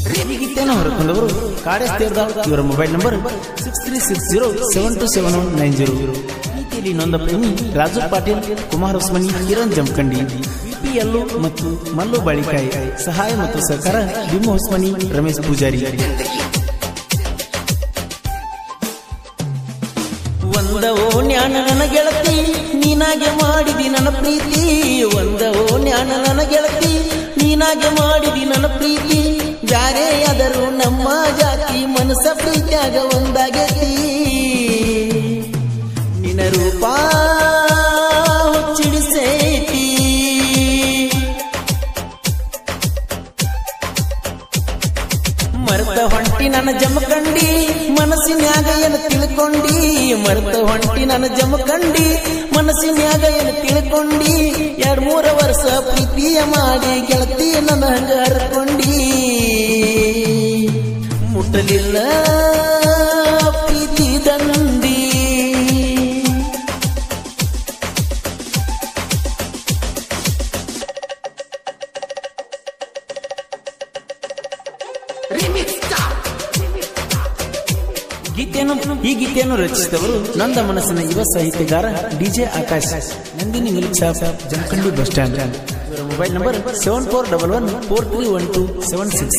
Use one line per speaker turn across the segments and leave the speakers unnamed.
ಈ ಗೀತೆಯನ್ನು ಹೊರಕೊಂಡವರು ಕಾಡೇಶ್ ದೇವದಾಳ್ ಇವರ mobile number six three six zero seven two seven one nine zero ಗೀತೆಯಲ್ಲಿ ನೊಂದ ಪ್ರೇಮಿ ರಾಜು ಪಾಟೀಲ್ ಕುಮಾರ್ ಹೊಸ್ಮನಿ ಕಿರಣ್ ಜಮಖಂಡಿ ಬಿಪಿಎಲ್ಲು ಮತ್ತು ಮಲ್ಲು ಬಾಳಿಕಾಯಿ ಸಹಾಯ ಮತ್ತು ಸಹಕಾರ ಭೀಮ ಹೊಸ್ಮನಿ ರಮೇಶ್ ಪೂಜಾರಿ ಒಂದವೋ ಜ್ಞಾನ ನನ್ನ ಗೆಳತಿ ನೀನಾಗೆ ಮಾಡಿದಿ ನನ್ನ ಪ್ರೀತಿ ಒಂದವೋ ಜ್ಞಾನ ನನ್ನ ಗೆಳತಿ ನೀನಾಗೆ ಮಾಡಿದಿ ನನ್ನ ಪ್ರೀತಿ ಬ್ಯಾರೆ ಆದರೂ ನಮ್ಮ ಜಾತಿ ಮನಸ್ಸ ಪ್ರೀತಿಯಾಗ ಒಂದಾಗೈತಿ ನಿನ್ನ ರೂಪ ಚಿಡಿಸೈತಿ ಮರ್ತ ಹೊಂಟಿ ನನ್ನ ಜಮಕಂಡಿ ಮನಸ್ಸಿನ್ಯಾಗ ಏನು ತಿಳ್ಕೊಂಡಿ ಮರ್ತ ಹೊಂಟಿ ನನ್ನ ಜಮಕಂಡಿ ಮನಸ್ಸಿನ್ಯಾಗ ಏನು ತಿಳ್ಕೊಂಡಿ ಎರಡ್ ಮೂರ ವರ್ಷ ಪ್ರೀತಿಯ ಮಾಡಿ ಗೆಳತಿ ನನ್ನ ಹಂಗ ಹರ್ಕೊಂಡಿ ಮುಟ್ಟಲಿಲ್ಲ ಪ್ರೀತಿ ದಂಡಿ ಗೀತೆಯನ್ನು ಈ ಗೀತೆಯನ್ನು ರಚಿಸಿದವರು ನಂದ ಮನಸ್ಸಿನ ಯುವ ಸಾಹಿತ್ಯಗಾರ DJ Akash Nandini milk shop Jamkhandi bus stand ಇವರ mobile number seven four double one four three one two seven six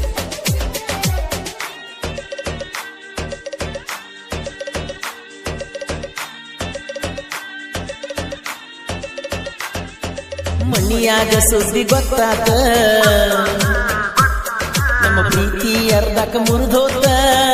ಮಣಿಯಾಗ ಸುದ್ದಿ ಗೊತ್ತಾತ ನಮ್ಮ ಪ್ರೀತಿ ಅರ್ಧಕ ಮುರಿದೋತ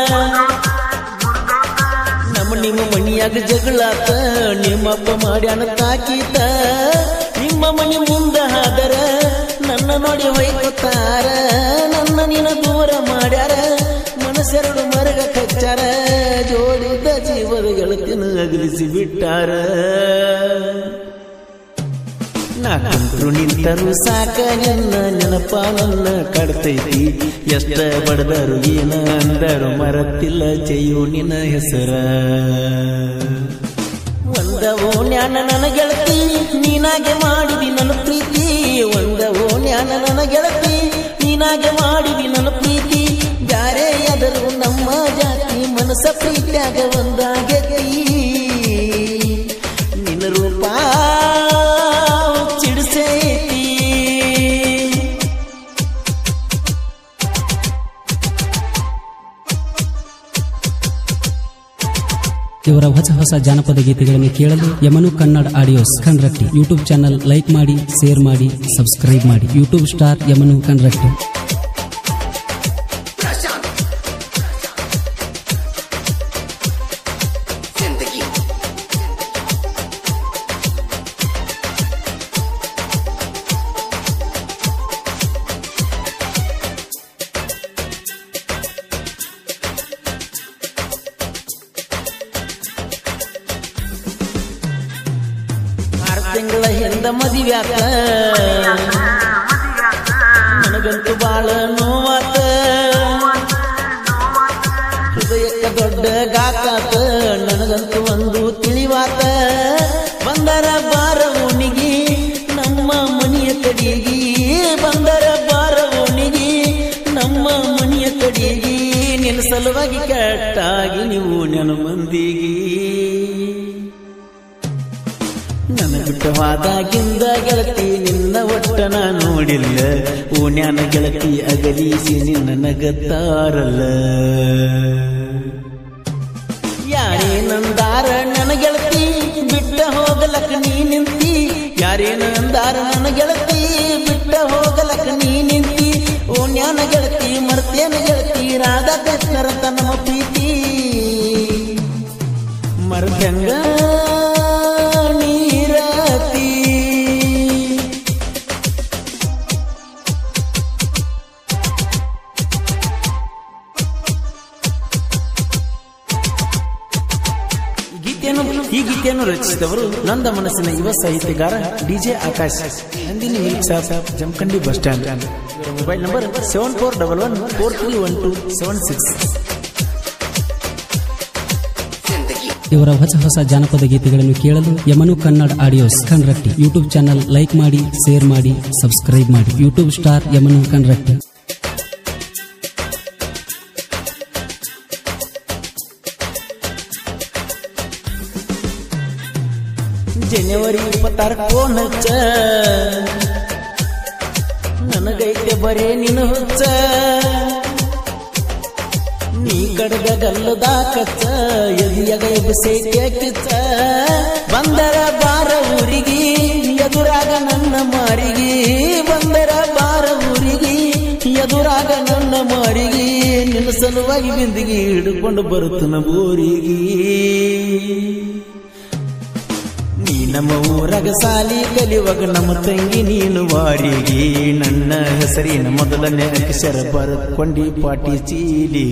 ನಮ್ಮ ನಿಮ್ಮ ಮನಿಯಾಗ ಜಗಳಾತ ನಿಮ್ಮಪ್ಪ ಮಾಡ್ಯಾನ ತಾಕೀತ ನಿಮ್ಮ ಮನಿ ಮುಂದ ಹಾದರ ನನ್ನ ನೋಡಿ ಹೊಯ್ಕೊತಾರ ನನ್ನ ನಿನ ದೂರ ಮಾಡ್ಯಾರ ಮನಸ್ಸೆರಡು ಮರಗ ಕಚ್ಚಾರ ಜೋಡಿದ್ದ ಜೀವದ ಗೆಳತಿನ ಅಗಲಿಸಿ ಬಿಟ್ಟಾರ ನಾ ಕುಂತ್ರು ನಿಂತರು ಸಾಕ ನಿನ್ನ ನೆನಪ ನನ್ನ ಕಡ್ತೈತಿ ಎಷ್ಟ ಬಡದರು ಏನ ಅಂದರು ಮರತಿಲ್ಲ ಚೆಯ್ಯು ನಿನ್ನ ಹೆಸರ ಒಂದವೋ ಜ್ಞಾನ ನನ್ನ ಗೆಳತಿ ನೀನಾಗೆ ಮಾಡಿದಿ ನನ್ನ ಪ್ರೀತಿ ಒಂದವೋ ಜ್ಞಾನ ನನ್ನ ಗೆಳತಿ ನೀನಾಗೆ ಮಾಡಿದಿ ನನ್ನ ಪ್ರೀತಿ ಬ್ಯಾರೆ ಎದರು ನಮ್ಮ ಜಾತಿ ಮನಸ್ಸ ಪ್ರೀತಿಯಾಗ ಒಂದಾಗೈತಿ ನಿನ್ನ ರೂಪ ಚಿಡಿಸೈತಿ
ಇವರ ಹೊಸ ಹೊಸ ಜಾನಪದ ಗೀತೆಗಳನ್ನು ಕೇಳಲು Yamanu Kannada audios Kanratti YouTube channel like ಮಾಡಿ ಶೇರ್ ಮಾಡಿ ಸಬ್ಸ್ಕ್ರೈಬ್ ಮಾಡಿ ಯೂಟ್ಯೂಬ್ ಸ್ಟಾರ್ ಯಮನು ಕಣ್ರಟ್ಟಿ
ಆರು ತಿಂಗಳ ಹಿಂದ ಮದುವ್ಯಾಕ ನನಗಂತೂ ಬಾಳ ನೋವಾತ ಹೃದಯಕ್ಕ ದೊಡ್ಡ ಗಾಕಾತ ನನಗಂತೂ ಒಂದು ತಿಳಿವಾತ ಬಂದರ ಬಾರ ಓಣಿಗಿ ನಮ್ಮ ಮನೆಯ ಕಡೆಗಿ ಬಂದರ ಬಾರ ಓಣಿಗಿ ನಮ್ಮ ಮನೆಯ ಕಡೆಗಿ ನಿನ್ನ ಸಲುವಾಗಿ ಕೆಟ್ಟಾಗಿ ನೀವು ನನ್ನ ಮಂದಿಗಿ ನನ್ನ ಬಿಟ್ಟವಾದಾಗಿಂದ ಗೆಳತಿ ನಿನ್ನ ಒಟ್ಟನ ನೋಡಿಲ್ಲ ಓಣ್ಯಾನ ಗೆಳತಿ ಅಗಲಿಸಿ ನಿನ್ನ ನಗತ್ತಾರಲ್ಲ ಯಾರೇನಂದಾರ ನನ್ನ ಗೆಳತಿ ಬಿಟ್ಟ ಹೋಗಲಕ್ಕ ನೀ ನಿಂತಿ ಯಾರೇನಂದಾರ ನನ್ನ ಗೆಳತಿ ಬಿಟ್ಟ ಹೋಗಲಕ್ಕ ನೀ ನಿಂತಿ ಓಣ್ಯಾನ ಗೆಳತಿ ಮರ್ತೇನ ಗೆಳತಿ ರಾಧಾಕೃಷ್ಣರ ತನ್ನ ಪ್ರೀತಿ ಮರ್ದಂಗ ನೀರತಿ ಗೀತೆಯನ್ನು ಈ ಗೀತೆಯನ್ನು ರಚಿಸಿದವರು ನಂದ ಮನಸ್ಸಿನ ಯುವ ಸಾಹಿತ್ಯಗಾರ DJ Akash Nandini milk shop Jamkhandi bus stand ಇವರ mobile number seven four double one four three one two seven six
ಇವರ ಹೊಸ ಹೊಸ ಜಾನಪದ ಗೀತೆಗಳನ್ನು ಕೇಳಲು Yamanu Kannada audios Kanratti YouTube channel like ಮಾಡಿ ಶೇರ್ ಮಾಡಿ ಸಬ್ಸ್ಕ್ರೈಬ್ ಮಾಡಿ ಯೂಟ್ಯೂಬ್ ಸ್ಟಾರ್ ಯಮನು ಕಣ್ರಟ್ಟಿ
ಜನವರಿ ಇಪ್ಪತ್ತಾರ ಫೋನ್ ಹಚ್ಚ ನನಗೈತೆ ಬರೇ ನಿನ್ನ ಹುಚ್ಚ ನೀ ಕಡಗ ಗಲ್ಲದ ಕಚ್ಚ ಎದಿಯಗ ಎಬ್ಸೆ ಕಿಚ್ಚ ಬಂದರ ಬಾರ ಊರಿಗೆ ಎದುರಾಗ ನನ್ನ ಮಾರಿಗೆ ಬಂದರ ಬಾರ ಊರಿಗೆ ಎದುರಾಗ ನನ್ನ ಮಾರಿಗೆ ನಿನ್ನ ಸಲುವಾಗಿ ಬಿಂದಿಗೆ ಹಿಡ್ಕೊಂಡು ಬರುತ್ತನ ಬೋರಿಗೆ ನೀ ನಮ್ಮ ಊರಾಗ ಸಾಲಿ ಕಲಿಯುವಾಗ ನಮ್ಮ ತಂಗಿ ನೀನು ವಾರಿಗೆ ನನ್ನ ಹೆಸರಿನ ಮೊದಲನೇ ಅಕ್ಷರ ಬರ್ಕೊಂಡಿ ಪಾಟಿ ಚೀಲಿ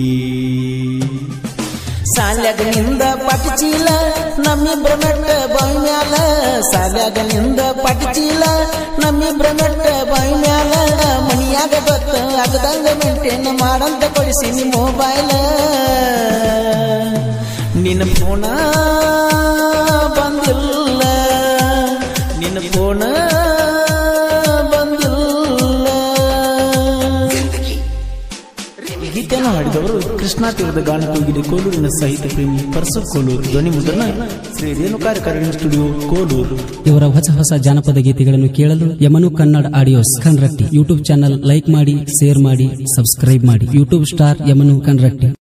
ಸಾಲ್ಯಾಗ ನಿಂದ ಪಾಟಿ ಚೀಲ ನಮ್ಮಿಬ್ರ ಮೆಟ್ಟ ಬಾಯಿ ಮ್ಯಾಲ ಸಾಲ್ಯಾಗ ನಿಂದ ಪಾಟಿ ಚೀಲ ನಮ್ಮಿಬ್ರ ಮೆಟ್ಟ ಬಾಯಿ ಮ್ಯಾಲ ಮನಿಯಾಗ ಗೊತ್ತ ಆಗದಂಗ ಮೆಂಟೇನ್ ಮಾಡಂತ ಕೊಡಿಸಿ ನಿಮ್ಮ ಮೊಬೈಲ ನಿನ್ನ ಫೋನ ಬಂದಿಲ್ಲ ನಿನ್ನ ಫೋನ ಬಂದಿಲ್ಲ ಗೀತೆಯನ್ನು ಹಾಡಿದವರು ಕೃಷ್ಣಾ ತೀರದ ಗಾನ ಕೋಗಿಲೆ ಕೋಲೂರಿನ ಸಾಹಿತ್ಯ ಪ್ರೇಮಿ ಪರಸು ಕೋಲೂರು ಧ್ವನಿ ಮುದ್ರಣ ಶ್ರೀ ರೇಣುಕಾರ ಕರಡಿನ ಸ್ಟುಡಿಯೋ ಕೋಲೂರು
ಇವರ ಹೊಸ ಹೊಸ ಜಾನಪದ ಗೀತೆಗಳನ್ನು ಕೇಳಲು Yamanu Kannada audios Kanratti YouTube channel like ಮಾಡಿ ಶೇರ್ ಮಾಡಿ ಸಬ್ಸ್ಕ್ರೈಬ್ ಮಾಡಿ ಯೂಟ್ಯೂಬ್ ಸ್ಟಾರ್ ಯಮನು ಕಣ್ರಟ್ಟಿ